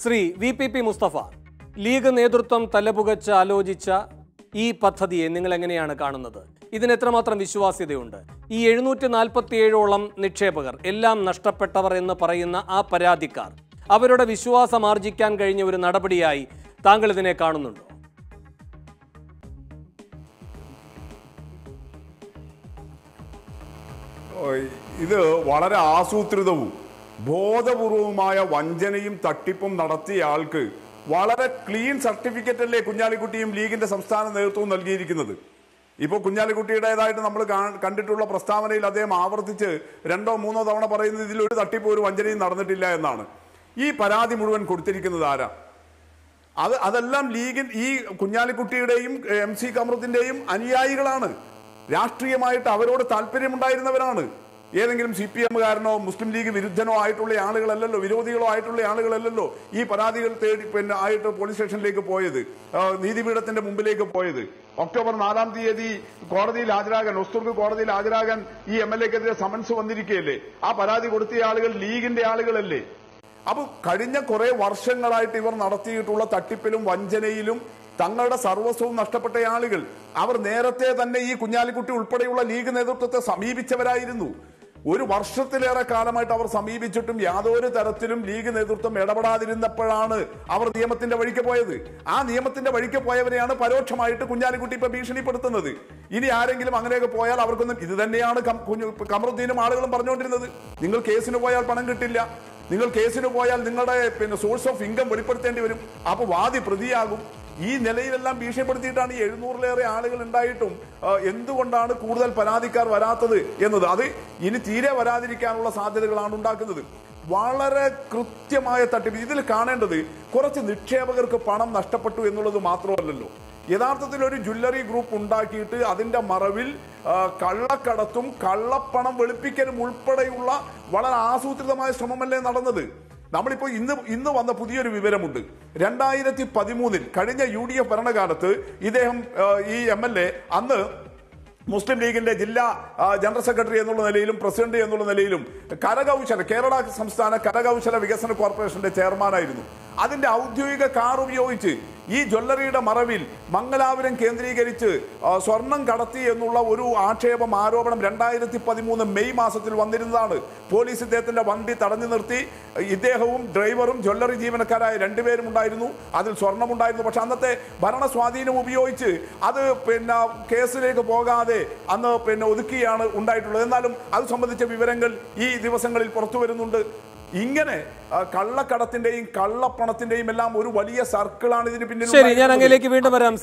Shri V P P Mustafa League നേതൃത്വം തലപുകച്ച് ആലോചിച്ച ഈ പദ്ധതിയെ നിങ്ങൾ എങ്ങനെയാണ് കാണുന്നത് ഇതിന് എത്രമാത്രം വിശ്വാസ്യതയുണ്ട് ഈ എഴുന്നൂറ്റി നാൽപ്പത്തിയേഴോളം നിക്ഷേപകർ എല്ലാം നഷ്ടപ്പെട്ടവർ എന്ന് പറയുന്ന ആ പരാതിക്കാർ അവരുടെ വിശ്വാസം ആർജിക്കാൻ കഴിഞ്ഞ ഒരു നടപടിയായി താങ്കൾ ഇതിനെ കാണുന്നുണ്ടോ ഓയ്, ഇത് വളരെ ആസൂത്രിതവും ബോധപൂർവവുമായ വഞ്ചനയും തട്ടിപ്പും നടത്തിയ ആൾക്ക് വളരെ ക്ലീൻ സർട്ടിഫിക്കറ്റ് അല്ലേ കുഞ്ഞാലിക്കുട്ടിയും ലീഗിന്റെ സംസ്ഥാന നേതൃത്വവും നൽകിയിരിക്കുന്നത് ഇപ്പോൾ കുഞ്ഞാലിക്കുട്ടിയുടേതായിട്ട് നമ്മൾ കാ- കണ്ടിട്ടുള്ള പ്രസ്താവനയിൽ അദ്ദേഹം ആവർത്തിച്ച് രണ്ടോ മൂന്നോ തവണ പറയുന്നത് ഇതിലൊരു തട്ടിപ്പ് ഒരു വഞ്ചനയും നടന്നിട്ടില്ല എന്നാണ് ഈ പരാതി മുഴുവൻ കൊടുത്തിരിക്കുന്നത് ആരാ അത് അതെല്ലാം ലീഗിൻ ഈ കുഞ്ഞാലിക്കുട്ടിയുടെയും എം സി കമറുദ്ദിന്റെയും അനുയായികളാണ് രാഷ്ട്രീയമായിട്ട് അവരോട് താല്പര്യമുണ്ടായിരുന്നവരാണ് ഏതെങ്കിലും സി പി എമ്മുകാരനോ മുസ്ലിം ലീഗ് വിരുദ്ധനോ ആയിട്ടുള്ള ആളുകളല്ലല്ലോ വിരോധികളോ ആയിട്ടുള്ള ആളുകളല്ലല്ലോ ഈ പരാതികൾ തേടി പിന്നെ ആയിട്ട് പോലീസ് സ്റ്റേഷനിലേക്ക് പോയത് ആ, നീതിപീഠത്തിന്റെ മുമ്പിലേക്ക് പോയത് ഒക്ടോബർ നാലാം തീയതി കോടതിയിൽ ഹാജരാകാൻ ഒസ്തുർക്ക് കോടതിയിൽ ഹാജരാകാൻ ഈ എം എൽ എക്കെതിരെ സമൻസ് വന്നിരിക്കുകയല്ലേ ആ പരാതി കൊടുത്തിയ ആളുകൾ ലീഗിന്റെ ആളുകളല്ലേ അപ്പൊ കഴിഞ്ഞ കുറെ വർഷങ്ങളായിട്ട് ഇവർ നടത്തിയിട്ടുള്ള തട്ടിപ്പിലും വഞ്ചനയിലും തങ്ങളുടെ സർവസ്വവും നഷ്ടപ്പെട്ട ആളുകൾ അവർ നേരത്തെ തന്നെ ഈ കുഞ്ഞാലിക്കുട്ടി ഉൾപ്പെടെയുള്ള ലീഗ് നേതൃത്വത്തെ സമീപിച്ചവരായിരുന്നു ഒരു വർഷത്തിലേറെ കാലമായിട്ട് അവർ സമീപിച്ചിട്ടും യാതൊരു തരത്തിലും ലീഗ് നേതൃത്വം ഇടപെടാതിരുന്നപ്പോഴാണ് അവർ നിയമത്തിന്റെ വഴിക്ക് പോയത് ആ നിയമത്തിന്റെ വഴിക്ക് പോയവരെയാണ് പരോക്ഷമായിട്ട് കുഞ്ഞാലിക്കുട്ടി ഇപ്പൊ ഭീഷണിപ്പെടുത്തുന്നത് ഇനി ആരെങ്കിലും അങ്ങനെയൊക്കെ പോയാൽ അവർക്കൊന്നും ഇത് തന്നെയാണ് കം- കുഞ്ഞു- കമറുദ്ദീനും ആളുകളും പറഞ്ഞുകൊണ്ടിരുന്നത് നിങ്ങൾ കേസിന് പോയാൽ പണം കിട്ടില്ല നിങ്ങൾ കേസിന് പോയാൽ നിങ്ങളുടെ പിന്നെ സോഴ്സ് ഓഫ് ഇൻകം വെളിപ്പെടുത്തേണ്ടി വരും അപ്പൊ വാദി പ്രതിയാകും ഈ നിലയിലെല്ലാം ഭീഷണിപ്പെടുത്തിയിട്ടാണ് ഈ എഴുന്നൂറിലേറെ ആളുകൾ ഉണ്ടായിട്ടും ആ, എന്തുകൊണ്ടാണ് കൂടുതൽ പരാതിക്കാർ വരാത്തത് എന്നത് അത് ഇനി തീരെ വരാതിരിക്കാനുള്ള സാധ്യതകളാണ് ഉണ്ടാക്കുന്നത് വളരെ കൃത്യമായ തട്ടിപ്പ് ഇതിൽ കാണേണ്ടത് കുറച്ച് നിക്ഷേപകർക്ക് പണം നഷ്ടപ്പെട്ടു എന്നുള്ളത് മാത്രമല്ലല്ലോ യഥാർത്ഥത്തിൽ ഒരു ജ്വല്ലറി ഗ്രൂപ്പ് ഉണ്ടാക്കിയിട്ട് അതിന്റെ മറവിൽ ആ, കള്ളക്കടത്തും കള്ളപ്പണം വെളുപ്പിക്കലും ഉൾപ്പെടെയുള്ള വളരെ ആസൂത്രിതമായ ശ്രമമല്ലേ നടന്നത് നമ്മളിപ്പോ ഇന്ന് ഇന്ന് വന്ന പുതിയൊരു വിവരമുണ്ട് രണ്ടായിരത്തി പതിമൂന്നിൽ കഴിഞ്ഞ യു ഡി എഫ് ഭരണകാലത്ത് ഇദ്ദേഹം ആ, ഈ എം എൽ എ അന്ന് മുസ്ലിം ലീഗിന്റെ ജില്ലാ ആ, ജനറൽ സെക്രട്ടറി എന്നുള്ള നിലയിലും പ്രസിഡന്റ് എന്നുള്ള നിലയിലും കരകൗശല കേരള സംസ്ഥാന കരകൗശല വികസന കോർപ്പറേഷന്റെ ചെയർമാനായിരുന്നു അതിന്റെ ഔദ്യോഗിക കാർ ഉപയോഗിച്ച് ഈ ജ്വല്ലറിയുടെ മറവിൽ മംഗലാപുരം കേന്ദ്രീകരിച്ച് ആ, സ്വർണം കടത്തി എന്നുള്ള ഒരു ആക്ഷേപം ആരോപണം രണ്ടായിരത്തി പതിമൂന്ന് മെയ് മാസത്തിൽ വന്നിരുന്നതാണ് പോലീസ് ഇദ്ദേഹത്തിന്റെ വണ്ടി തടഞ്ഞു നിർത്തി ഇദ്ദേഹവും ഡ്രൈവറും ജ്വല്ലറി ജീവനക്കാരായ രണ്ടുപേരും ഉണ്ടായിരുന്നു അതിൽ സ്വർണമുണ്ടായിരുന്നു പക്ഷെ അന്നത്തെ ഭരണ സ്വാധീനം ഉപയോഗിച്ച് അത് പിന്നെ കേസിലേക്ക് പോകാതെ അന്ന് പിന്നെ ഒതുക്കിയാണ് ഉണ്ടായിട്ടുള്ളത് എന്നാലും അത് സംബന്ധിച്ച വിവരങ്ങൾ ഈ ദിവസങ്ങളിൽ പുറത്തു വരുന്നുണ്ട് ഇങ്ങനെ ആ, കള്ളക്കടത്തിന്റെയും കള്ളപ്പണത്തിന്റെയും എല്ലാം ഒരു വലിയ സർക്കിളാണ് ഇതിന് പിന്നിൽ ശരി ഞാൻ ഉണ്ടായിട്ടുള്ളത്. അങ്ങയിലേക്ക് വീണ്ടും വരാം